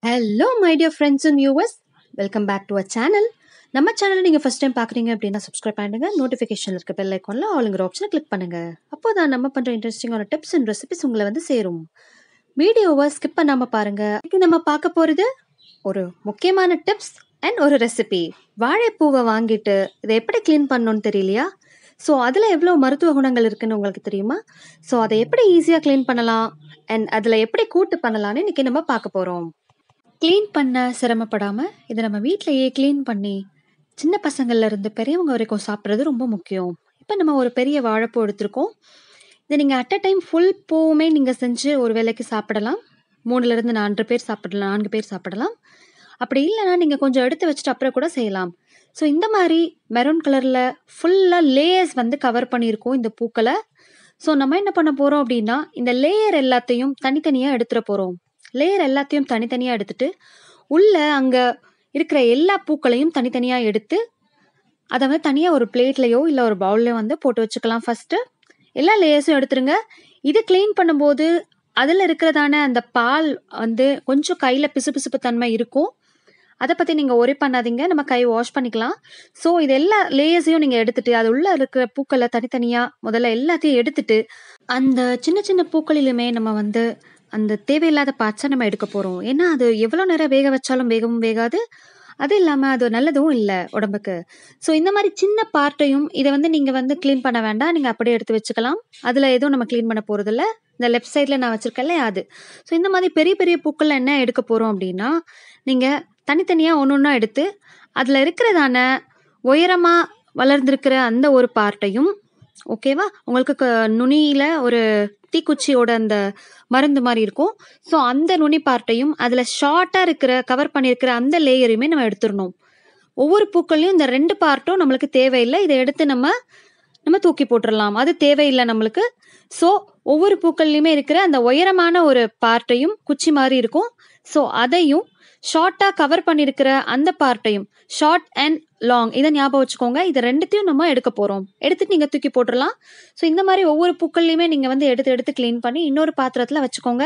hello my dear friends and viewers welcome back to a channel நம்ம சேனலை நீங்கள் first time பார்க்குறீங்க அப்படின்னா சப்ஸ்கிரைப் பண்ணிடுங்க நோட்டிஃபிகேஷன் இருக்க பெல் ஐக்கானில் ஆளுங்கிற ஆப்ஷனை கிளிக் பண்ணுங்கள் அப்போ தான் நம்ம பண்ணுற இன்ட்ரெஸ்டிங்கான டிப்ஸ் அண்ட் ரெசிபிஸ் உங்களை வந்து சேரும் வீடியோவை ஸ்கிப் பண்ணாமல் பாருங்கள் இன்னைக்கு நம்ம பார்க்க போகிறது ஒரு முக்கியமான டிப்ஸ் அண்ட் ஒரு ரெசிபி வாழைப்பூவை வாங்கிட்டு இதை எப்படி க்ளீன் பண்ணணும்னு தெரியலையா ஸோ அதில் எவ்வளோ மருத்துவ குணங்கள் இருக்குன்னு உங்களுக்கு தெரியுமா ஸோ அதை எப்படி ஈஸியாக க்ளீன் பண்ணலாம் அண்ட் அதில் எப்படி கூட்டு பண்ணலாம்னு இன்றைக்கி நம்ம பார்க்க போகிறோம் க்ளீன் பண்ண சிரமப்படாமல் இதை நம்ம வீட்டிலையே க்ளீன் பண்ணி சின்ன பசங்கள்ல இருந்து பெரியவங்க வரைக்கும் சாப்பிட்றது ரொம்ப முக்கியம் இப்போ நம்ம ஒரு பெரிய வாழைப்பூ எடுத்திருக்கோம் இதை நீங்கள் அட் அ டைம் ஃபுல் பூவுமே நீங்கள் செஞ்சு ஒரு வேளைக்கு சாப்பிடலாம் மூணுலேருந்து நான்கு பேர் சாப்பிடலாம் நான்கு பேர் சாப்பிடலாம் அப்படி இல்லைன்னா நீங்கள் கொஞ்சம் எடுத்து வச்சுட்டு அப்புறம் கூட செய்யலாம் ஸோ இந்த மாதிரி மெரூன் கலரில் ஃபுல்லாக லேயர்ஸ் வந்து கவர் பண்ணியிருக்கோம் இந்த பூக்களை ஸோ நம்ம என்ன பண்ண போகிறோம் அப்படின்னா இந்த லேயர் எல்லாத்தையும் தனித்தனியாக எடுத்துட போகிறோம் லேயர் எல்லாத்தையும் தனித்தனியாக எடுத்துட்டு உள்ள அங்கே இருக்கிற எல்லா பூக்களையும் தனித்தனியாக எடுத்து அதை வந்து தனியாக ஒரு பிளேட்லையோ இல்லை ஒரு பவுல்லையோ வந்து போட்டு வச்சுக்கலாம் ஃபஸ்ட்டு எல்லா லேயர்ஸும் எடுத்துருங்க இது க்ளீன் பண்ணும்போது அதில் இருக்கிறதான அந்த பால் வந்து கொஞ்சம் கையில் பிசுபிசுப்பு தன்மை இருக்கும் அதை பற்றி நீங்கள் ஒரே பண்ணாதீங்க நம்ம கை வாஷ் பண்ணிக்கலாம் ஸோ இது எல்லா லேயர்ஸையும் நீங்கள் எடுத்துட்டு அது உள்ளே இருக்கிற பூக்களை தனித்தனியாக முதல்ல எல்லாத்தையும் எடுத்துட்டு அந்த சின்ன சின்ன பூக்களிலுமே நம்ம வந்து அந்த தேவையில்லாத பார்ட்ஸை நம்ம எடுக்க போகிறோம் ஏன்னா அது எவ்வளோ நேரம் வேக வச்சாலும் வேகவும் வேகாது அது இல்லாமல் அது நல்லதும் இல்லை உடம்புக்கு ஸோ இந்த மாதிரி சின்ன பார்ட்டையும் இதை வந்து நீங்கள் வந்து க்ளீன் பண்ண வேண்டாம் நீங்கள் அப்படியே எடுத்து வச்சுக்கலாம் அதில் எதுவும் நம்ம க்ளீன் பண்ண போகிறதில்ல இந்த லெஃப்ட் சைடில் நான் வச்சுருக்கேன்ல அது ஸோ இந்த மாதிரி பெரிய பெரிய பூக்கள் என்ன எடுக்க போகிறோம் அப்படின்னா நீங்கள் தனித்தனியாக ஒன்று ஒன்றா எடுத்து அதில் இருக்கிறதான உயரமாக வளர்ந்துருக்கிற அந்த ஒரு பார்ட்டையும் ஓகேவா உங்களுக்கு க- நுனியில ஒரு தீக்குச்சியோட அந்த மருந்து மாதிரி இருக்கும் ஸோ அந்த நுனி பார்ட்டையும் அதில் ஷார்ட்டாக இருக்கிற கவர் பண்ணியிருக்கிற அந்த லேயரையுமே நம்ம எடுத்துடணும் ஒவ்வொரு பூக்கள்லையும் இந்த ரெண்டு பார்ட்டும் நம்மளுக்கு தேவையில்லை இதை எடுத்து நம்ம நம்ம தூக்கி போட்டுடலாம் அது தேவையில்லை நம்மளுக்கு ஸோ ஒவ்வொரு பூக்கள்லையுமே இருக்கிற அந்த உயரமான ஒரு பார்ட்டையும் குச்சி மாதிரி இருக்கும் ஸோ அதையும் ஷார்ட்டாக கவர் பண்ணியிருக்கிற அந்த பார்ட்டையும் ஷார்ட் அண்ட் லாங் இதை ஞாபகம் வச்சுக்கோங்க இது ரெண்டுத்தையும் நம்ம எடுக்க போகிறோம் எடுத்துட்டு நீங்கள் தூக்கி போட்டுடலாம் ஸோ இந்த மாதிரி ஒவ்வொரு பூக்கள்லையுமே நீங்கள் வந்து எடுத்து எடுத்து க்ளீன் பண்ணி இன்னொரு பாத்திரத்தில் வச்சுக்கோங்க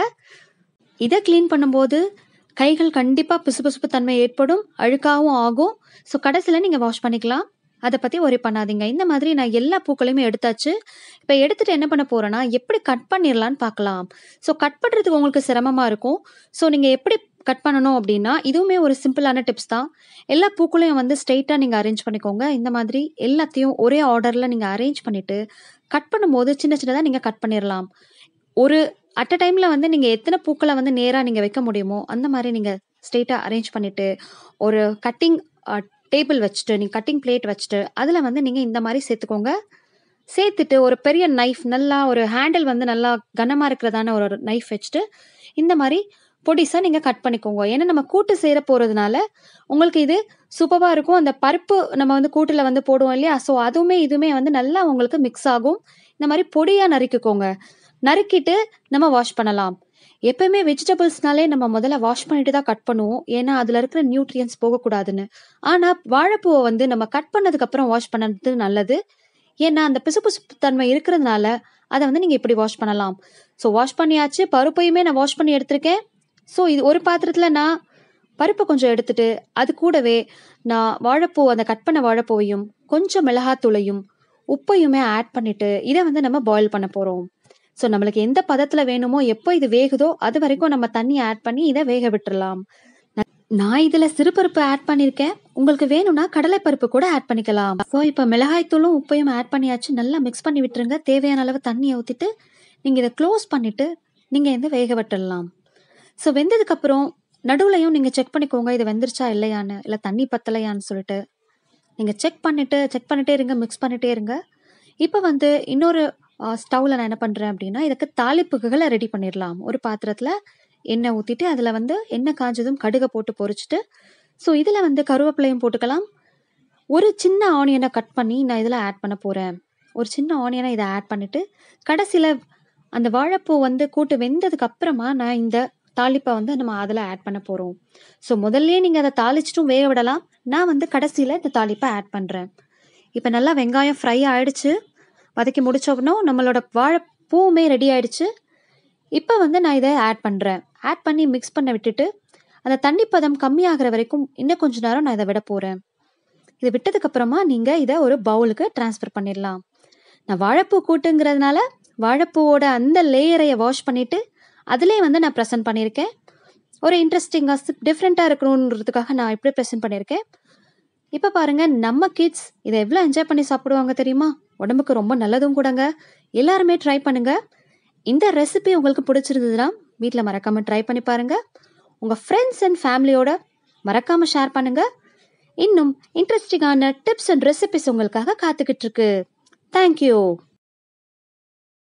இதை க்ளீன் பண்ணும்போது கைகள் கண்டிப்பாக பிசுபிசுப்பு தன்மை ஏற்படும் அழுக்காகவும் ஆகும் ஸோ கடைசியில் நீங்கள் வாஷ் பண்ணிக்கலாம் அதை பற்றி ஒரே பண்ணாதீங்க இந்த மாதிரி நான் எல்லா பூக்களையுமே எடுத்தாச்சு இப்போ எடுத்துட்டு என்ன பண்ண போகிறேன்னா எப்படி கட் பண்ணிடலான்னு பார்க்கலாம் ஸோ கட் பண்ணுறதுக்கு உங்களுக்கு சிரமமாக இருக்கும் ஸோ நீங்கள் எப்படி கட் பண்ணணும் அப்படின்னா இதுவுமே ஒரு சிம்பிளான டிப்ஸ் தான் எல்லா பூக்களையும் வந்து ஸ்ட்ரெயிட்டாக நீங்கள் அரேஞ்ச் பண்ணிக்கோங்க இந்த மாதிரி எல்லாத்தையும் ஒரே ஆர்டரில் நீங்கள் அரேஞ்ச் பண்ணிவிட்டு கட் பண்ணும்போது சின்ன சின்னதாக நீங்கள் கட் பண்ணிடலாம் ஒரு அட் அ டைமில் வந்து நீங்கள் எத்தனை பூக்களை வந்து நேராக நீங்கள் வைக்க முடியுமோ அந்த மாதிரி நீங்கள் ஸ்ட்ரெயிட்டாக அரேஞ்ச் பண்ணிவிட்டு ஒரு கட்டிங் டேபிள் வச்சுட்டு நீங்கள் கட்டிங் பிளேட் வச்சுட்டு அதில் வந்து நீங்கள் இந்த மாதிரி சேர்த்துக்கோங்க சேர்த்துட்டு ஒரு பெரிய நைஃப் நல்லா ஒரு ஹேண்டில் வந்து நல்லா கனமாக இருக்கிறதான ஒரு நைஃப் வச்சுட்டு இந்த மாதிரி பொடிசாக நீங்கள் கட் பண்ணிக்கோங்க ஏன்னா நம்ம கூட்டு சேர போகிறதுனால உங்களுக்கு இது சூப்பராக இருக்கும் அந்த பருப்பு நம்ம வந்து கூட்டில் வந்து போடுவோம் இல்லையா ஸோ அதுவுமே இதுவுமே வந்து நல்லா உங்களுக்கு மிக்ஸ் ஆகும் இந்த மாதிரி பொடியாக நறுக்கிக்கோங்க நறுக்கிட்டு நம்ம வாஷ் பண்ணலாம் எப்பயுமே வெஜிடபிள்ஸ்னாலே நம்ம முதல்ல வாஷ் பண்ணிட்டு தான் கட் பண்ணுவோம் ஏன்னா அதில் இருக்கிற நியூட்ரியன்ஸ் போகக்கூடாதுன்னு ஆனால் வாழைப்பூவை வந்து நம்ம கட் பண்ணதுக்கப்புறம் வாஷ் பண்ணது நல்லது ஏன்னா அந்த பிசுபிசுப்பு தன்மை இருக்கிறதுனால அதை வந்து நீங்கள் இப்படி வாஷ் பண்ணலாம் ஸோ வாஷ் பண்ணியாச்சு பருப்பையுமே நான் வாஷ் பண்ணி எடுத்திருக்கேன் ஸோ இது ஒரு பாத்திரத்தில் நான் பருப்பு கொஞ்சம் எடுத்துட்டு அது கூடவே நான் வாழைப்பூ அந்த கட் பண்ண வாழைப்பூவையும் கொஞ்சம் மிளகாத்தூளையும் உப்பையுமே ஆட் பண்ணிட்டு இதை வந்து நம்ம பாயில் பண்ண போகிறோம் ஸோ நம்மளுக்கு எந்த பதத்தில் வேணுமோ எப்போ இது வேகுதோ அது வரைக்கும் நம்ம தண்ணி ஆட் பண்ணி இதை வேக விட்டுறலாம் ந- நான் இதில் சிறுபருப்பு ஆட் பண்ணியிருக்கேன் உங்களுக்கு வேணும்னா கடலைப்பருப்பு கூட ஆட் பண்ணிக்கலாம் ஸோ இப்போ மிளகாய்த்தூளும் உப்பையும் ஆட் பண்ணியாச்சு நல்லா மிக்ஸ் பண்ணி விட்டுருங்க தேவையான அளவு தண்ணியை ஊற்றிட்டு நீங்கள் இதை க்ளோஸ் பண்ணிவிட்டு நீங்கள் இதை வேக விட்டுடலாம் ஸோ வெந்ததுக்கப்புறம் நடுவுலையும் நீங்கள் செக் பண்ணிக்கோங்க இது வெந்துருச்சா இல்லையான்னு இல்லை தண்ணி பத்தலையான்னு சொல்லிட்டு நீங்கள் செக் பண்ணிவிட்டு செக் பண்ணிட்டே இருங்க மிக்ஸ் பண்ணிட்டே இருங்க இப்போ வந்து இன்னொரு ஸ்டவ்வில் நான் என்ன பண்ணுறேன் அப்படின்னா இதுக்கு தாளிப்புகளை ரெடி பண்ணிடலாம் ஒரு பாத்திரத்தில் எண்ணெய் ஊற்றிட்டு அதில் வந்து எண்ணெய் காஞ்சதும் கடுகை போட்டு பொரிச்சிட்டு ஸோ இதில் வந்து கருவேப்பிலையும் போட்டுக்கலாம் ஒரு சின்ன ஆனியனை கட் பண்ணி நான் இதில் ஆட் பண்ண போகிறேன் ஒரு சின்ன ஆனியனை இதை ஆட் பண்ணிவிட்டு கடைசியில் அந்த வாழைப்பூ வந்து கூட்டு வெந்ததுக்கு அப்புறமா நான் இந்த தாளிப்பை வந்து நம்ம அதில் ஆட் பண்ண போகிறோம் ஸோ முதல்லயே நீங்கள் அதை தாளிச்சிட்டும் வேக விடலாம் நான் வந்து கடைசியில் இந்த தாளிப்பை ஆட் பண்ணுறேன் இப்போ நல்லா வெங்காயம் ஃப்ரை ஆயிடுச்சு வதக்கி முடிச்சோம்னா நம்மளோட வாழைப்பூவுமே ரெடி ஆயிடுச்சு இப்போ வந்து நான் இதை ஆட் பண்ணுறேன் ஆட் பண்ணி மிக்ஸ் பண்ண விட்டுட்டு அந்த தண்ணி பதம் கம்மியாகிற வரைக்கும் இன்னும் கொஞ்ச நேரம் நான் இதை விட போகிறேன் இதை விட்டதுக்கு அப்புறமா நீங்கள் இதை ஒரு பவுலுக்கு ட்ரான்ஸ்ஃபர் பண்ணிடலாம் நான் வாழைப்பூ கூட்டுங்கிறதுனால வாழைப்பூவோட அந்த லேயரையை வாஷ் பண்ணிவிட்டு அதிலே வந்து நான் ப்ரெசென்ட் பண்ணியிருக்கேன் ஒரு இன்ட்ரெஸ்டிங்காக டிஃப்ரெண்ட்டாக இருக்கணுன்றதுக்காக நான் இப்படி ப்ரெசென்ட் பண்ணியிருக்கேன் இப்போ பாருங்க நம்ம கிட்ஸ் இதை எவ்வளோ என்ஜாய் பண்ணி சாப்பிடுவாங்க தெரியுமா உடம்புக்கு ரொம்ப நல்லதும் கூடங்க எல்லாருமே ட்ரை பண்ணுங்க இந்த ரெசிபி உங்களுக்கு பிடிச்சிருந்ததுன்னா வீட்டில் மறக்காம ட்ரை பண்ணி பாருங்க உங்கள் ஃப்ரெண்ட்ஸ் அண்ட் ஃபேமிலியோட மறக்காம ஷேர் பண்ணுங்க இன்னும் இன்ட்ரெஸ்டிங்கான டிப்ஸ் அண்ட் ரெசிபிஸ் உங்களுக்காக காத்துக்கிட்டு இருக்கு தேங்க்யூ